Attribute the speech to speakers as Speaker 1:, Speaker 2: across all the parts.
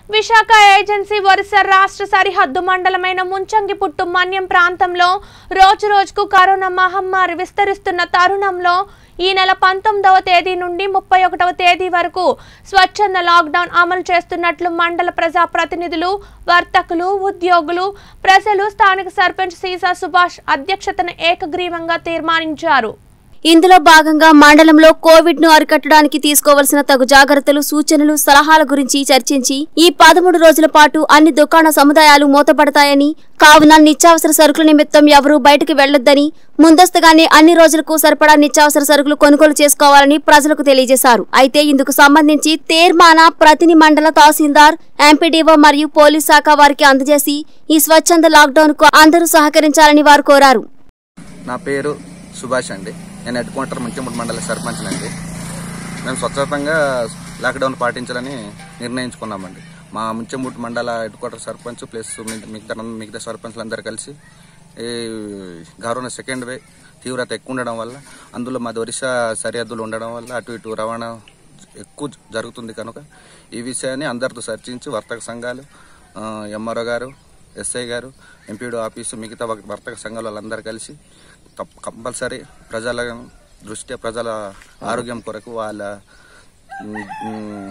Speaker 1: Visakha agency వరుస రాష్ట్ర సరిహద్దు మండలమైన ముంచంగిపుట్టు మన్యం ప్రాంతంలో రోజు రోజుకు కరోనా మహమ్మారి విస్తరిస్తున్న తరుణంలో ఈ నెల పంతొమ్మిదవ తేదీ నుండి ముప్పై ఒకటవ తేదీ వరకు స్వచ్ఛంద లాక్డౌన్ అమలు చేస్తున్నట్లు మండల ప్రజా ప్రతినిధులు వర్తకులు ఉద్యోగులు ప్రజలు స్థానిక సర్పంచ్ సీసా సుభాష్ అధ్యక్షతన ఏకగ్రీవంగా తీర్మానించారు
Speaker 2: ఇందులో భాగంగా మండలంలో కోవిడ్ ను అరికట్టడానికి తీసుకోవాల్సిన తగు జాగ్రత్తలు సూచనలు సలహాల గురించి చర్చించి ఈ పదమూడు రోజుల పాటు అన్ని దుకాణ సముదాయాలు మూతపడతాయని కావున నిత్యావసర సరుకుల నిమిత్తం ఎవరూ బయటికి వెళ్లొద్దని ముందస్తుగానే అన్ని రోజులకు సరిపడా నిత్యావసర సరుకులు కొనుగోలు చేసుకోవాలని ప్రజలకు తెలియజేశారు అయితే ఇందుకు సంబంధించి తీర్మాన ప్రతిని మండల తహసీల్దార్ ఎంపీడీఓ మరియు పోలీస్ శాఖ వారికి అందజేసి ఈ స్వచ్ఛంద లాక్డౌన్ కు అందరూ సహకరించాలని వారు కోరారు
Speaker 3: నా పేరు సుభాష్ అండి నేను హెడ్ క్వార్టర్ మంచిమూడి మండల సర్పంచ్ అండి మేము స్వచ్ఛతంగా లాక్డౌన్ పాటించాలని నిర్ణయించుకున్నామండి మా ముంచెమూటి మండల హెడ్ క్వార్టర్ సర్పంచ్ ప్లస్ మిగ- మిగతా మిగతా సర్పంచ్లు అందరూ కలిసి ఈ కరోనా సెకండ్ వే తీవ్రత ఎక్కువ ఉండడం వల్ల అందులో మాది ఒరిస్సా సరిహద్దులు ఉండడం వల్ల అటు ఇటు రవాణా ఎక్కువ జరుగుతుంది కనుక ఈ విషయాన్ని అందరితో చర్చించి వర్తక సంఘాలు ఎంఆర్ఓ గారు ఎస్ఐ గారు ఎంపీడీ ఆఫీసు మిగతా వ- వర్తక సంఘాల వాళ్ళందరూ కలిసి కప్- కంపల్సరీ ప్రజల దృష్ట్యా ప్రజల ఆరోగ్యం కొరకు వాళ్ళ ఉమ్, ఉమ్,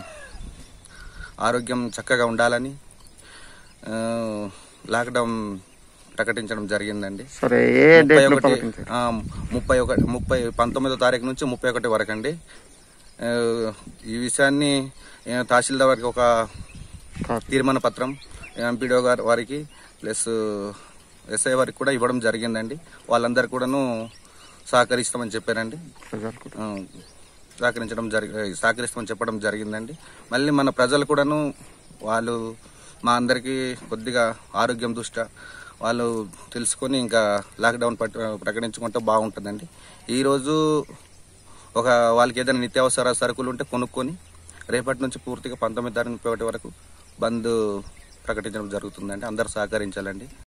Speaker 3: ఆరోగ్యం చక్కగా ఉండాలని ఆ, లాక్డౌన్ ప్రకటించడం జరిగిందండి
Speaker 4: సరే ఏ
Speaker 3: ముప్పై
Speaker 4: డేట్
Speaker 3: ఒకటి ఆ, ముప్పై ఒకటి ముప్పై పంతొమ్మిదో తారీఖు నుంచి ముప్పై ఒకటి వరకు అండి ఆ, ఈ విషయాన్ని ఆ, తహసీల్దార్ వారికి ఒక తీర్మాన పత్రం ఎంపీడీఓ గారు వారికి ప్లస్ ఎస్ఐ వారికి కూడా ఇవ్వడం జరిగిందండి వాళ్ళందరూ కూడాను సహకరిస్తామని చెప్పారండి ఆ, సహకరించడం జరిగి సహకరిస్తామని చెప్పడం జరిగిందండి మళ్ళీ మన ప్రజలు కూడాను వాళ్ళు మా అందరికీ కొద్దిగా ఆరోగ్యం దృష్ట్యా వాళ్ళు తెలుసుకొని ఇంకా లాక్డౌన్ పట్టు ప్రకటించుకుంటే బాగుంటుందండి ఈరోజు ఒక వాళ్ళకి ఏదైనా నిత్యావసర సరుకులు ఉంటే కొనుక్కొని రేపటి నుంచి పూర్తిగా పంతొమ్మిది తారీఖు ముప్పై ఒకటి వరకు బంద్ ప్రకటించడం జరుగుతుందండి అందరూ సహకరించాలండి